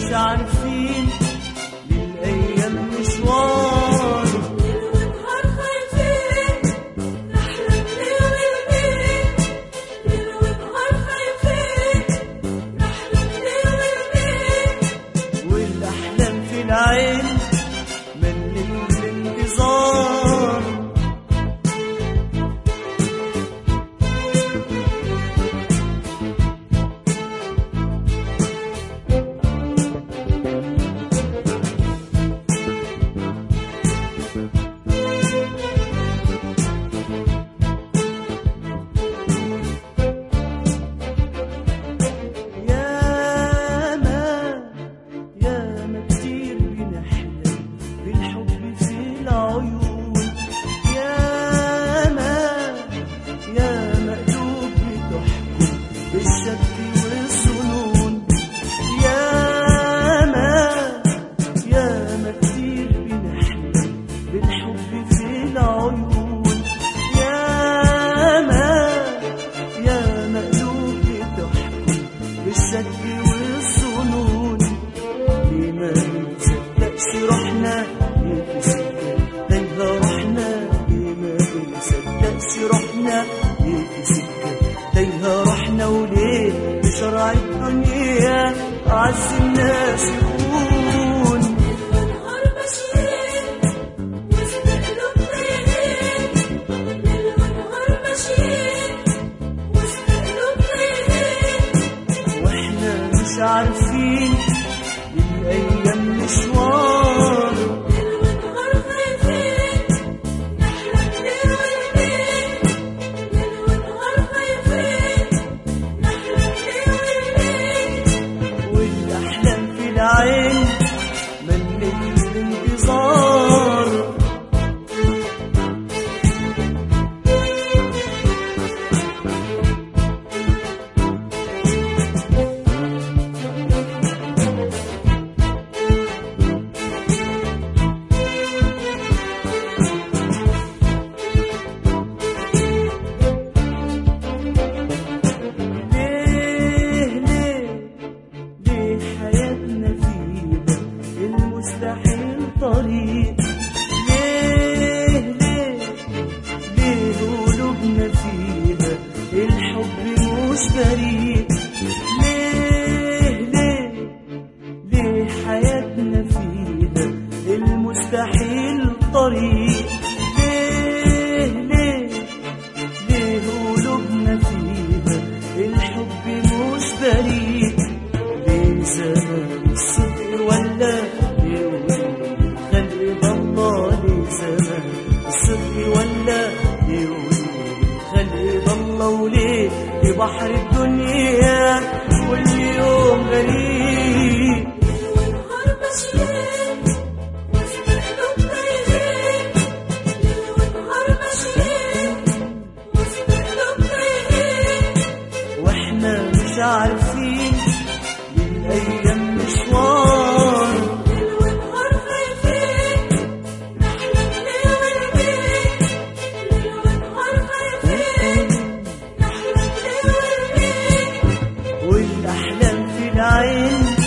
مش عارفين للأيام مشوار ونهار خايفين نحلم ليل والليل ليل ونهار خايفين نحلم ليل والليل والأحلام في العين ملت الانتظار ياما ياما كتير بنحلم بالحب في العيون ياما ياما قلوب بتحكم بالشك والظنون ياما ياما كتير بنحلم بالحب في العيون ياما ياما قلوب بتحكم بالشك والظنون ليه ما نصدقش رحنا ليه في سكة تايهة رحنا ليه ما نصدقش رحنا ليه في سكة تايهة رحنا وليه بشرع الدنيا أعز الناس يكون ونهار ماشيين وسط قلوب طايرين ليل ونهار ماشيين وسط قلوب طايرين واحنا مش عارفين الأيام مشوار ليل ونهار خايفين نحلم ليل والليل ليل ونهار خايفين نحلم ليل والليل والأحلام في العين ملت الانتظار ليه ليه ليه حياتنا فيها المستحيل طريق ليه ليه ليه قلوبنا فيها الحب مش بريء ليه ليه ليه حياتنا فيها المستحيل طريق ليه ليه ليه قلوبنا فيها الحب مش بريء ليه زمان الصدق ولا يقول خلق الله ليه زمان الصدق ولا يقول خلق الله وليه في بحر الدنيا كل يوم غريب ونهار ماشيين وسط قلوب طايرين ليل ونهار ماشيين وسط قلوب طايرين واحنا مش عارفين للأيام مشوار ليل ونهار خايفين نحلم ليل والليل ليل ونهار خايفين نحلم ليل والليل والأحلام في العين